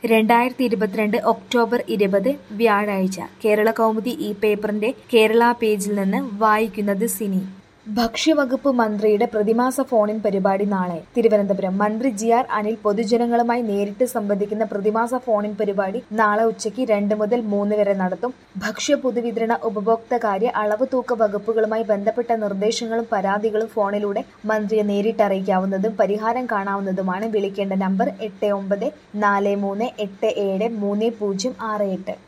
രണ്ടായിരത്തി ഇരുപത്തിരണ്ട് ഒക്ടോബർ ഇരുപത് വ്യാഴാഴ്ച കേരള കൗമുദി ഈ പേപ്പറിന്റെ കേരള പേജിൽ നിന്ന് വായിക്കുന്നത് സിനി ഭക്ഷ്യവകുപ്പ് മന്ത്രിയുടെ പ്രതിമാസ ഫോണിൻ പരിപാടി നാളെ തിരുവനന്തപുരം മന്ത്രി ജി ആർ അനിൽ പൊതുജനങ്ങളുമായി നേരിട്ട് സംവദിക്കുന്ന പ്രതിമാസ ഫോണിൻ പരിപാടി നാളെ ഉച്ചയ്ക്ക് രണ്ട് മുതൽ മൂന്ന് വരെ നടത്തും ഭക്ഷ്യ പൊതുവിതരണ ഉപഭോക്തകാര്യ അളവ് തൂക്ക വകുപ്പുകളുമായി ബന്ധപ്പെട്ട നിർദ്ദേശങ്ങളും പരാതികളും ഫോണിലൂടെ മന്ത്രിയെ നേരിട്ട് അറിയിക്കാവുന്നതും പരിഹാരം കാണാവുന്നതുമാണ് വിളിക്കേണ്ട നമ്പർ എട്ട് ഒമ്പത് നാല് മൂന്ന് എട്ട് ഏഴ് മൂന്ന് പൂജ്യം ആറ് എട്ട്